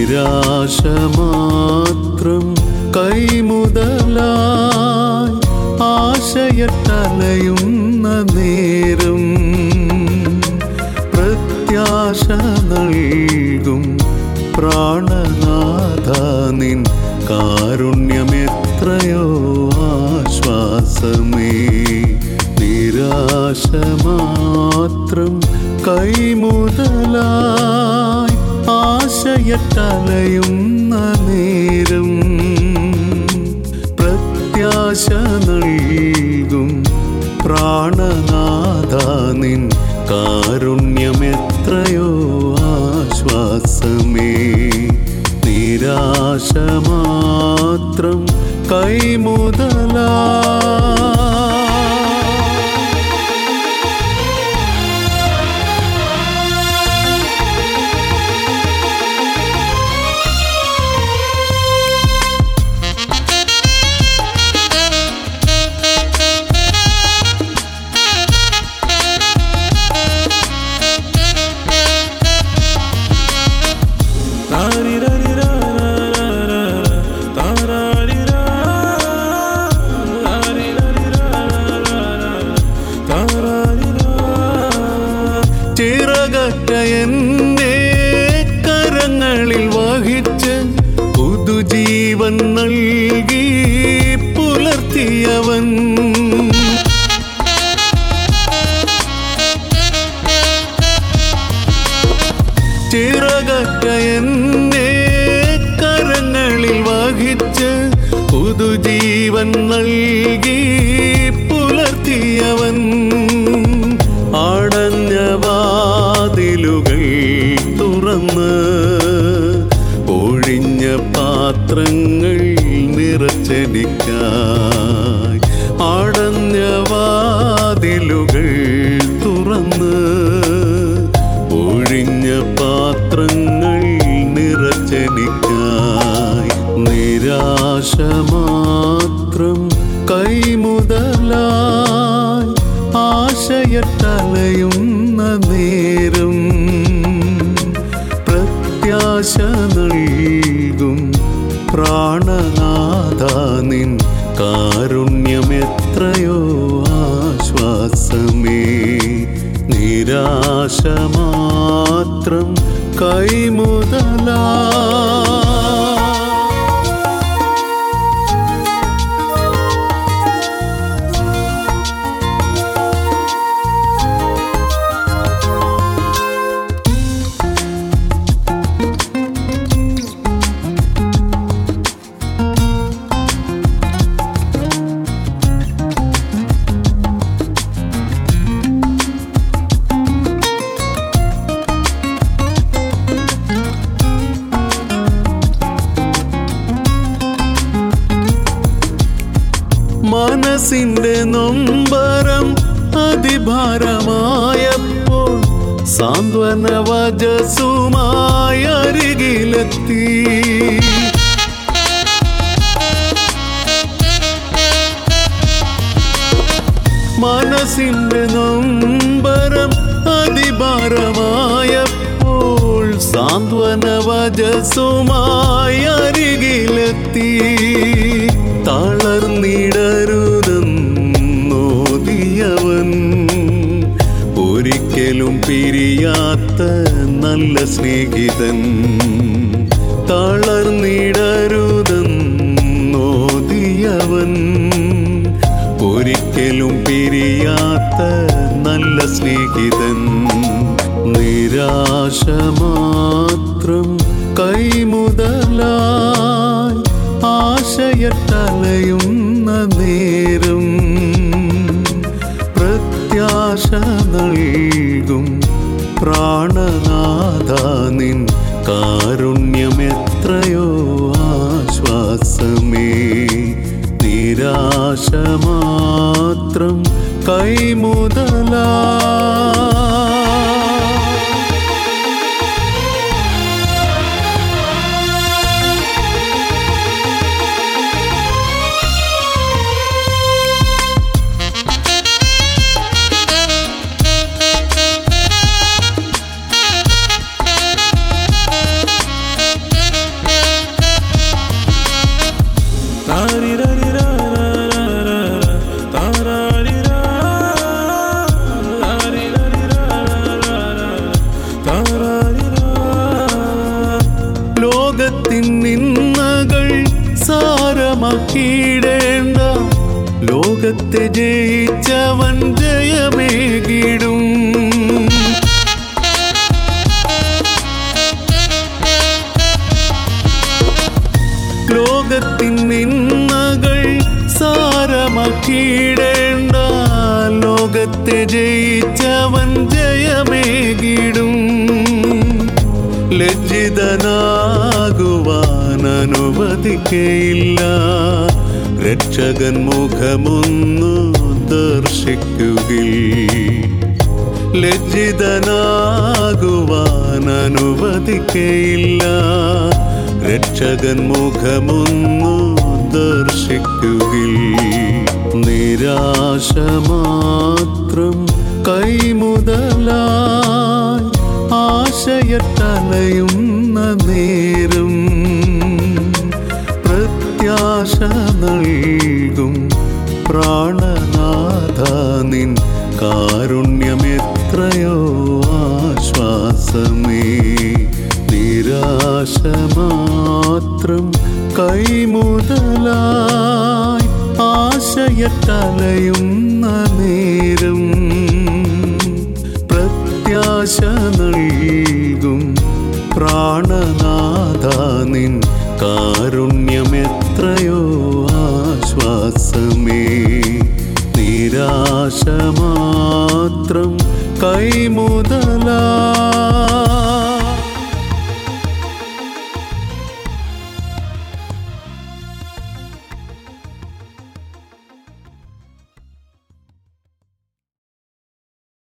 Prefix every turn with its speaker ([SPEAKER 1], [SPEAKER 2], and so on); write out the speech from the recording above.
[SPEAKER 1] നിരാശ മാത്രം കൈമുതലായി ആശയത്തലയുന്ന നേരം പ്രത്യാശ നൽകും പ്രാണനാഥ നിൻ കാരുണ്യമെത്രയോ ആശ്വാസമേ നിരാശ മാത്രം കൈമുതലായി ആശയത്തലയുന്ന നേരം പ്രത്യാശ നൽകും പ്രാണനാഥ നിൻ കാരുണ്യമെത്രയോ ആശ്വാസമേ നിരാശ മാത്രം കൈമുതലാ ചിറകറ്റ എന്നെ കരങ്ങളിൽ വഹിച്ച് പുതുജീവൻ നൽകി പുലർത്തിയവൻ ചിറകറ്റ എന്നെ കരങ്ങളിൽ വഹിച്ച് പുതുജീവൻ നൽകി പുലർത്തിയവൻ അടഞ്ഞ വാതിലുകൾ തുറന്ന് ഒഴിഞ്ഞ പാത്രങ്ങൾ നിറച്ചെനിക്കായി അടഞ്ഞ വാതിലുകൾ തുറന്ന് ഒഴിഞ്ഞ പാത്രങ്ങൾ നിറച്ചെനിക്കായി നിരാശ മാത്രം കൈമുതലായി ആശയത്തലയുന്ന നേരം പ്രത്യാശ നൽകും പ്രാണനാഥ നിൻ കാരുണ്യമെത്രയോ ആശ്വാസമേ നിരാശ മാത്രം കൈമുതലാ മനസ്സിന്റെ നൊമ്പരം അതിഭാരമായപ്പോൾ സാന്ത്വന വജസുമായി അരികിലെത്തി മനസ്സിന്റെ നൊമ്പരം അതിഭാരമായപ്പോൾ സാന്ത്വന വജസുമായി അരികിലെത്തി തളർന്നിടരുതെന്നോദിയവൻ ഒരിക്കലും പിരിയാത്ത നല്ല സ്നേഹിതൻ തളർന്നിടരുതെന്നോദിയവൻ ഒരിക്കലും പിരിയാത്ത നല്ല സ്നേഹിതൻ നിരാശ മാത്രം കൈമുതലായി ആശയത്തലയുന്ന നേരം പ്രത്യാശ നൽകും പ്രാണനാഥ നിൻ കാരുണ്യമെത്രയോ ആശ്വാസമേ നിരാശ മാത്രം കൈമുതലാ സാരമാക്കിയിടേണ്ട ലോകത്തെ ജയിച്ചവൻ ജയമേകിടും ലോകത്തിൻ നിന്നകൾ സാരമാക്കിയിടേണ്ട ലോകത്തെ ജയിച്ചവൻ ജയമേകിടും ലജ്ജിതനാകുവാൻ അനുവദിക്കയില്ല രക്ഷകൻ മുഖമൊന്നു ദർശിക്കുകിൽ ലജ്ജിതനാകുവാൻ അനുവദിക്കയില്ല രക്ഷകൻ മുഖമൊന്നു ദർശിക്കുകിൽ നിരാശ മാത്രം കൈമുതലായി ആശയത്തലയുന്ന നേരം പ്രത്യാശ നൽകും പ്രാണനാഥ നിൻ കാരുണ്യമെത്രയോ ആശ്വാസമേ നിരാശ മാത്രം കൈമുതലായി ആശയത്തലയുന്ന നേരം പ്രത്യാശ നൽകും പ്രാണനാഥ നിൻ കാരുണ്യമെത്രയോ ആശ്വാസമേ നിരാശ മാത്രം കൈമുതലാ